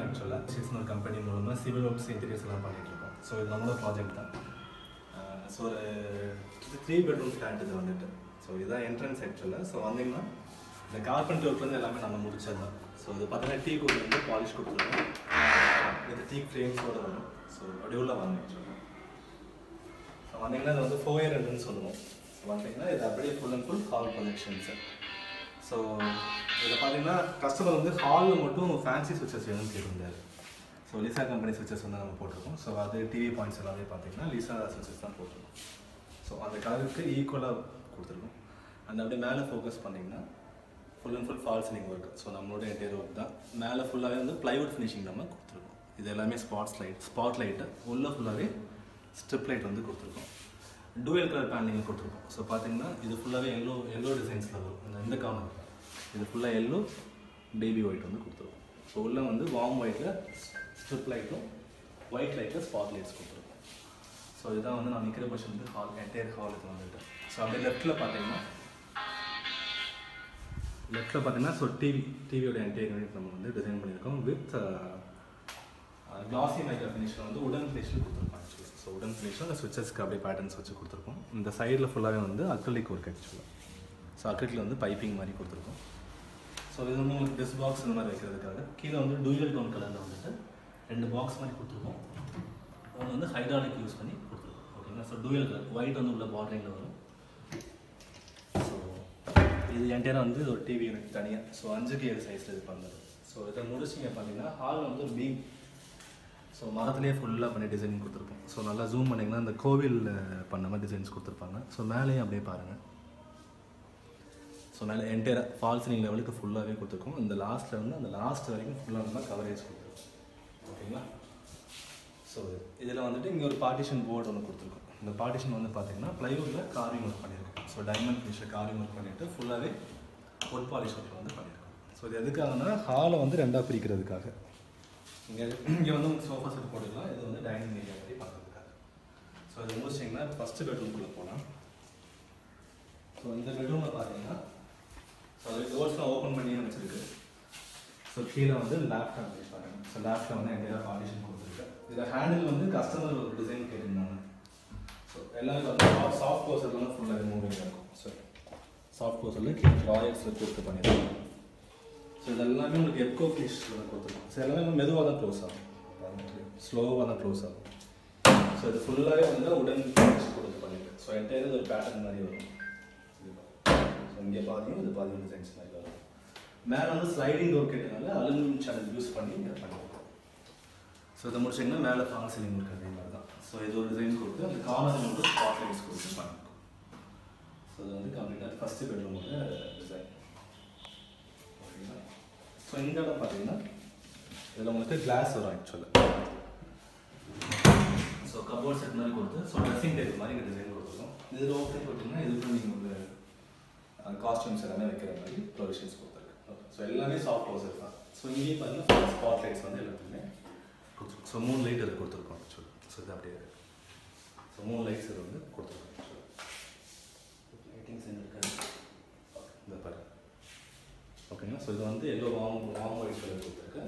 ஆக்சுவலாக seasonal company மூலமாக civil works interiors எல்லாம் பண்ணிட்டு இருக்கோம் ஸோ இது நம்மளோட ப்ராஜெக்ட் தான் ஸோ ஒரு த்ரீ பெட்ரூம் ஃப்ளாட் இது வந்துட்டு ஸோ இதுதான் என்ட்ரன்ஸ் ஆக்சுவலாக ஸோ வந்தீங்கன்னா இந்த கார்பெண்டர் ஒர்க்லேருந்து எல்லாமே நம்ம முடிச்சது தான் ஸோ இது பார்த்தீங்கன்னா டீ கூட வந்து பாலிஷ் கொடுத்துருக்கோம் இது டீ ஃப்ரேம்ஸோட வரும் ஸோ அப்படி உள்ள வாங்க ஆக்சுவலாக ஸோ வந்தீங்கன்னா இது வந்து ஃபோர் இயர் ரெண்டுன்னு சொல்லுவோம் ஸோ வந்தீங்கன்னா இது அப்படியே full and full hall projections so இதில் பார்த்தீங்கன்னா கஸ்டமர் வந்து ஹாலில் மட்டும் ஃபேன்சி சுவிச்சஸ் வேணும்னு கேட்டிருந்தாரு ஸோ லிசா கம்பெனி சுவிச்சஸ் வந்து நம்ம போட்டிருக்கோம் ஸோ அது டிவி பாயிண்ட்ஸ் எல்லாமே பார்த்தீங்கன்னா லிசா சுவிச்சஸ் தான் போட்டிருக்கோம் ஸோ அந்த கலருக்கு ஈக்குவலாக கொடுத்துருக்கோம் அந்த அப்படியே மேலே ஃபோக்கஸ் பண்ணிங்கன்னா full and full false ceiling work so நம்மளோட இன்டீரியர் ஒர்க் தான் மேலே ஃபுல்லாகவே வந்து ப்ளைவுட் ஃபினிஷிங் நம்ம கொடுத்துருக்கோம் இது எல்லாமே ஸ்பாட்ஸ் லைட் ஸ்பாட் லைட்டு உள்ள ஃபுல்லாகவே ஸ்ட்ரிப் லைட் வந்து கொடுத்துருக்கோம் டூயல் கலர் பேனலிங் கொடுத்துருக்கோம் ஸோ பார்த்தீங்கன்னா இது ஃபுல்லாகவே எல்லோ எல்லோ டிசைன்ஸில் வரும் இந்த இந்த கார்னர் இது ஃபுல்லாக எல்லோ பேபி ஒயிட் வந்து கொடுத்துருக்கோம் ஸோ உள்ள வந்து வார்ம் ஒயிட்டில் ஸ்ட்ரிப் லைட்டும் ஒயிட் லைட்டில் ஸ்பாட் லைட்ஸ் கொடுத்துருக்கோம் ஸோ இதுதான் வந்து நான் நிற்கிற பட்சம் வந்து ஹால் என்டையர் ஹால் இது வந்துட்டு ஸோ அப்படியே லெஃப்ட்டில் பார்த்தீங்கன்னா லெஃப்ட்டில் பார்த்தீங்கன்னா ஸோ டிவி டிவியோட என்டையர் யூனிட் நம்ம வந்து டிசைன் பண்ணியிருக்கோம் வித் கிளாசி மைக்ரோ ஃபினிஷில் வந்து உடன் ஃபினிஷில் கொடுத்துருக்கோம் ஆக்சுவலாக ஸோ உடன் ஃபினிஷில் அந்த சுவிச்சஸ்க்கு அப்படியே பேட்டர்ன்ஸ் வச்சு கொடுத்துருக்கோம் இந்த சைடில் ஃபுல்லாகவே வந்து அக்ரலிக் ஒர்க் ஆக்சுவலாக ஸோ அக்ரிலில் வந்து பைப்பிங் மாதிரி கொடுத்துருக்கோம் ஸோ இது வந்து உங்களுக்கு டிஸ் பாக்ஸ் இந்த மாதிரி வைக்கிறதுக்காக கீழே வந்து டூயல் டோன் கலரில் வந்துட்டு ரெண்டு பாக்ஸ் மாதிரி கொடுத்துருக்கோம் ஒன்று வந்து ஹைட்ராலிக் யூஸ் பண்ணி கொடுத்துருக்கோம் ஓகேங்களா ஸோ டூயல் கலர் ஒயிட் வந்து உள்ள பார்டரிங்கில் வரும் ஸோ இது என்டையராக வந்து ஒரு டிவி யூனிட் தனியாக ஸோ அஞ்சுக்கு ஏழு சைஸில் இது பண்ணுறது ஸோ இதை முடிச்சிங்க பார்த்தீங்கன்னா ஹாலில் வந்து ஒரு பீம் ஸோ மரத்துலேயே ஃபுல்லாக பண்ணி டிசைன் கொடுத்துருப்போம் ஸோ நல்லா ஜூம் பண்ணிங்கன்னா இந்த கோவிலில் பண்ண மாதிரி டிசைன்ஸ் கொடுத்துருப்பாங்க ஸோ மேலேயும் அப்படியே பாருங்கள் ஸோ மேலே என்டையராக ஃபால் சீலிங் லெவலுக்கு ஃபுல்லாகவே கொடுத்துருக்கோம் இந்த லாஸ்ட்டில் வந்து அந்த லாஸ்ட் வரைக்கும் ஃபுல்லாக நம்ம கவரேஜ் கொடுத்துருக்கோம் ஓகேங்களா ஸோ இதில் வந்துட்டு இங்கே ஒரு பார்ட்டிஷன் போர்டு ஒன்று கொடுத்துருக்கோம் இந்த பார்ட்டிஷன் வந்து பார்த்தீங்கன்னா ப்ளைவுட்டில் கார்விங் ஒர்க் பண்ணியிருக்கோம் ஸோ டைமண்ட் ஃபினிஷில் கார்விங் ஒர்க் பண்ணிவிட்டு ஃபுல்லாகவே ஒட் பாலிஷ் ஒர்க் வந்து பண்ணியிருக்கோம் ஸோ இது எதுக்காகனா ஹாலை வந்து ரெண்டாக பிரிக்கிறதுக்காக இங்கே இங்கே வந்து உங்களுக்கு சோஃபா செட் போட்டுக்கலாம் இது வந்து டைனிங் ஏரியா மாதிரி பார்க்கறதுக்காக ஸோ இது முடிச்சிங்கன்னா ஃபஸ்ட்டு பெட்ரூம்குள்ளே போகலாம் ஸோ இந்த பெட்ரூமில் பார்த்தீங்கன்னா ஸோ அது டோர்ஸ்லாம் ஓப்பன் பண்ணியே வச்சிருக்கு ஸோ கீழே வந்து லேப்டாப் பாருங்க ஸோ லேப்டாப் வந்து எங்கேயா பார்ட்டிஷன் கொடுத்துருக்கு இதில் ஹேண்டில் வந்து கஸ்டமர் ஒரு டிசைன் கேட்டிருந்தாங்க ஸோ எல்லாருக்கும் வந்து சாஃப்ட் க்ளோசர்லாம் ஃபுல்லாக மூவிங் இருக்கும் ஸோ சாஃப்ட் க்ளோசரில் கீழே ட்ராயர்ஸில் கொடுத்து பண்ணியிருக்காங்க ஸோ இதெல்லாமே உங்களுக்கு எப்கோ ஃபினிஷில் கொடுத்துருக்கோம் ஸோ எல்லாமே மெதுவாக தான் க்ளோஸ் ஆகும் ஸ்லோவாக தான் க்ளோஸ் ஆகும் ஸோ இது ஃபுல்லாகவே வந்து உடன் ஃபினிஷ் கொடுத்து பண்ணியிருக்கு ஸோ என்டையர் ஒரு பேட்டர்ன் மாதிரி வரும் ஸோ இங்கே பாதியும் இது பாதியும் டிசைன்ஸ் மாதிரி வரும் மேலே வந்து ஸ்லைடிங் டோர் கேட்டனால அலுமினியம் சேனல் யூஸ் பண்ணி இங்கே பண்ணியிருக்கோம் ஸோ இதை முடிச்சிங்கன்னா மேலே ஃபால் சீலிங் இருக்கு அதே மாதிரி தான் ஸோ இது ஒரு டிசைன் கொடுத்து அந்த கார்னர் வந்து ஸ்பாட் லைட்ஸ் கொடுத்து பண்ணியிருக்கோம் ஸோ இது வந்து கம்ப்ளீட்டாக ஃபஸ்ட்டு பெட்ரூமோட டிசைன் ஓகேங்களா ஸோ இந்த இடம் பார்த்தீங்கன்னா இதில் உங்களுக்கு கிளாஸ் வரும் ஆக்சுவலாக ஸோ கபோர்ட் செட் மாதிரி கொடுத்து ஸோ ட்ரெஸ்ஸிங் டேபிள் மாதிரி இங்கே டிசைன் கொடுத்துருக்கோம் இதில் ஓகே பார்த்தீங்கன்னா இதுக்கு நீங்கள் வந்து காஸ்டியூம்ஸ் எல்லாமே வைக்கிற மாதிரி ப்ரொவிஷன்ஸ் கொடுத்துருக்கு ஸோ எல்லாமே சாஃப்ட் க்ளோசர் தான் ஸோ இங்கேயும் பார்த்தீங்கன்னா ஸ்பாட் லைட்ஸ் வந்து எல்லாத்துக்குமே கொடுத்துருக்கோம் ஸோ மூணு லைட் இது கொடுத்துருக்கோம் ஆக்சுவலாக ஸோ இது அப்படியே இருக்கு ஸோ மூணு லைட்ஸ் இது வந்து கொடுத்துருக்கோம் ஆக்சுவலாக லைட்டிங்ஸ் இருக்காது இந்த பாரு ஓகேங்களா ஸோ இது வந்து yellow warm warm white colour கொடுத்துருக்கு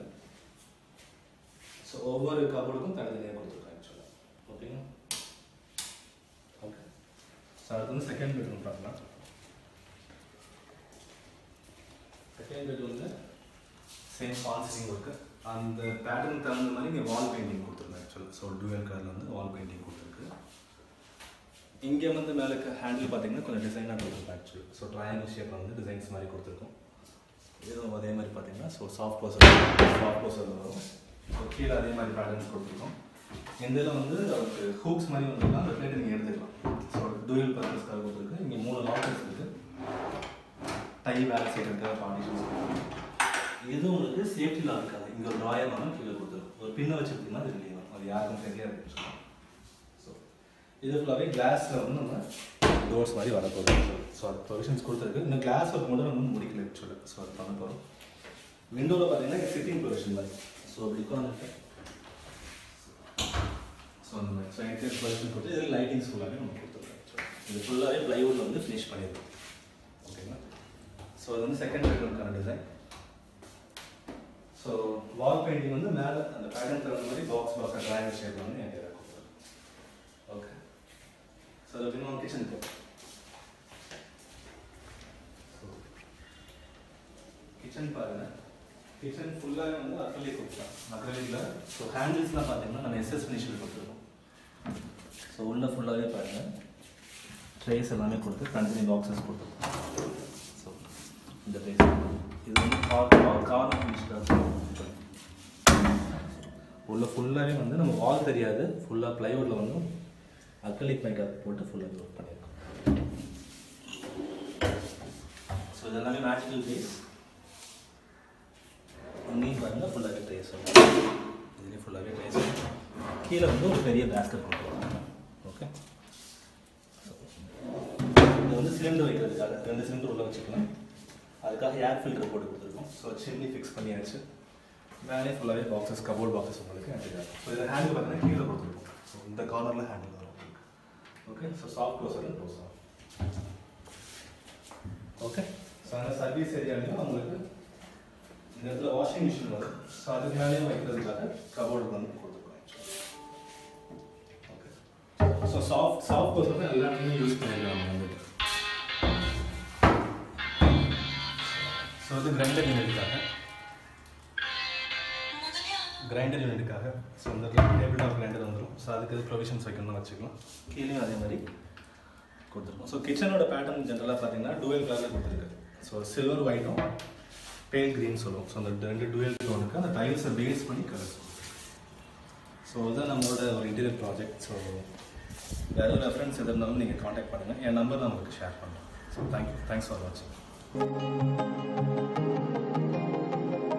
ஸோ ஒவ்வொரு கபோர்டுக்கும் தனித்தனியாக கொடுத்துருக்கேன் ஆக்சுவலாக ஓகேங்களா ஓகே ஸோ அடுத்து வந்து செகண்ட் பெட்ரூம் பார்க்கலாம் செகண்ட் பெட்ரூமில் சேம் ஃபால்சிங் ஒர்க்கு அந்த பேட்டர்ன் தகுந்த மாதிரி இங்கே வால் பெயிண்டிங் கொடுத்துருக்கேன் ஆக்சுவலாக ஸோ டூவல் கலரில் வந்து வால் பெயிண்டிங் கொடுத்துருக்கு இங்கே வந்து மேலே ஹேண்டில் பார்த்தீங்கன்னா கொஞ்சம் டிசைனாக கொடுத்துருக்கோம் ஆக்சுவலி ஸோ ட்ரையாங்கிள் ஷேப்பில் வந்து டிசைன்ஸ் மாதிரி கொடுத்துருக்கோம் இதுவும் அதே மாதிரி பார்த்தீங்கன்னா so soft closer soft closer வரும் ஸோ கீழே அதே மாதிரி பேட்டர்ன்ஸ் கொடுத்துருக்கோம் இந்த இதில் வந்து அவருக்கு ஹூக்ஸ் மாதிரி வந்துருக்கலாம் அந்த பிளேட் நீங்கள் எடுத்துக்கலாம் ஸோ டூயல் பர்பஸ்க்காக கொடுத்துருக்கு இங்கே மூணு லாக்கர்ஸ் இருக்குது டை வேலை செய்யறதுக்காக பார்ட்டிஷன்ஸ் இது உங்களுக்கு சேஃப்டி லாக் இருக்காது இங்கே ஒரு ட்ராயர் வேணும் கீழே கொடுத்துருக்கும் ஒரு பின்னை வச்சுருந்தீங்கன்னா அது வெளியே வரும் அது யாருக்கும் தெரியாது ஸோ இது ஃபுல்லாகவே கிளாஸில் வந்து நம்ம டோர்ஸ் மாதிரி வர போகிறோம் ஸோ அது ப்ரொவிஷன்ஸ் கொடுத்துருக்கு இந்த கிளாஸ் ஒர்க் மட்டும் நம்ம முடிக்கல ஆக்சுவலாக ஸோ அது பண்ண போகிறோம் விண்டோவில் பார்த்தீங்கன்னா சிட்டிங் ப்ரொவிஷன் மாதிரி ஸோ அப்படி உட்காந்துருக்கேன் ஸோ அந்த மாதிரி ஸோ என்ட்ரன்ஸ் ப்ரொவிஷன் கொடுத்து இதில் லைட்டிங்ஸ் ஃபுல்லாகவே நம்ம கொடுத்துருக்கோம் இது ஃபுல்லாகவே ப்ளைவுட்டில் வந்து ஃபினிஷ் பண்ணியிருக்கோம் ஓகேங்களா ஸோ இது வந்து செகண்ட் பெட்ரூம்க்கான டிசைன் ஸோ வால் பெயிண்டிங் வந்து மேலே அந்த பேட்டர்ன் தகுந்த மாதிரி பாக்ஸ் பாக்ஸ் ட்ராயிங் ஷேப் வந்து என் கையில் கொடுத்துருக்கோம் ஓகே ஸோ அது இன்னும் கிச்சனுக்கு கிச்சன் பாருங்க கிச்சன் ஃபுல்லாகவே வந்து அக்ரலிக் கொடுக்கலாம் அக்ரலிக்கில் ஸோ ஹேண்டில்ஸ்லாம் பார்த்தீங்கன்னா நம்ம எஸ்எஸ் ஃபினிஷில் கொடுத்துருக்கோம் ஸோ உள்ள ஃபுல்லாகவே பாருங்க ட்ரேஸ் எல்லாமே கொடுத்து தனித்தனி பாக்ஸஸ் கொடுத்துருக்கோம் ஸோ இந்த ட்ரேஸ் இது வந்து கார் கார் ஃபினிஷில் உள்ள ஃபுல்லாகவே வந்து நம்ம வால் தெரியாது ஃபுல்லாக ப்ளைவுட்டில் வந்து அக்ரலிக் மேக்கப் போட்டு ஃபுல்லாக ஒர்க் பண்ணியிருக்கோம் ஸோ இதெல்லாமே மேஜிக்கல் பேஸ் அங்கேயும் பாருங்கள் ஃபுல்லாகவே ட்ரேஸ் இதுலேயும் ஃபுல்லாகவே ட்ரேஸ் கீழே வந்து ஒரு பெரிய பேஸ்கெட் கொடுத்துருவாங்க ஓகே இது வந்து சிலிண்டர் வைக்கிறதுக்காக ரெண்டு சிலிண்டர் உள்ள வச்சுக்கலாம் அதுக்காக ஏர் ஃபில்டர் போட்டு கொடுத்துருக்கோம் ஸோ சிம்னி ஃபிக்ஸ் பண்ணியாச்சு மேலே ஃபுல்லாகவே பாக்ஸஸ் கபோர்ட் பாக்ஸஸ் உங்களுக்கு அடிக்கிறாங்க ஸோ இதில் ஹேண்டில் பார்த்தீங்கன்னா கீழே கொடுத்துருக்கோம் ஸோ இந்த கார்னரில் ஹேண்டில் வரும் உங்களுக்கு okay so soft closer close ஆகும் ஓகே ஸோ அந்த சர்வீஸ் ஏரியாலையும் உங்களுக்கு இந்த இடத்துல வாஷிங் மிஷின் வரும் ஸோ அதுக்கு மேலேயும் வைக்கிறதுக்காக கபோர்டு வந்து கொடுத்துருக்கோம் okay so soft soft closer தான் எல்லாமே யூஸ் பண்ணியிருக்காங்க வந்துட்டு ஸோ இது கிரைண்டர் யூனிட்டுக்காக கிரைண்டர் யூனிட்டுக்காக ஸோ இந்த டேபிள் டாப் கிரைண்டர் வந்துடும் ஸோ அதுக்கு இது ப்ரொவிஷன்ஸ் வைக்கணும்னு வச்சுக்கலாம் கீழேயும் அதே மாதிரி கொடுத்துருக்கோம் ஸோ கிச்சனோட பேட்டர்ன் ஜென்ரலாக பார்த்தீங்கன்னா டுவெல் கலரில் கொடுத்துருக்கு ஸோ சில்வர் ஒயிட்டும் பேல் க்ரீன் சொல்லுவோம் ஸோ அந்த ரெண்டு டுவெல் டோனுக்கு அந்த டைல்ஸை பேஸ் பண்ணி கலர்ஸ் ஸோ இதுதான் நம்மளோட ஒரு இன்டீரியர் ப்ராஜெக்ட் ஸோ வேறு ரெஃபரன்ஸ் எது இருந்தாலும் நீங்கள் காண்டாக்ட் பண்ணுங்கள் என் நம்பர் நான் உங்களுக்கு ஷேர் பண்ணுறேன் ஸோ தேங்க்யூ தேங்க்ஸ் ஃபார் வாட்சிங்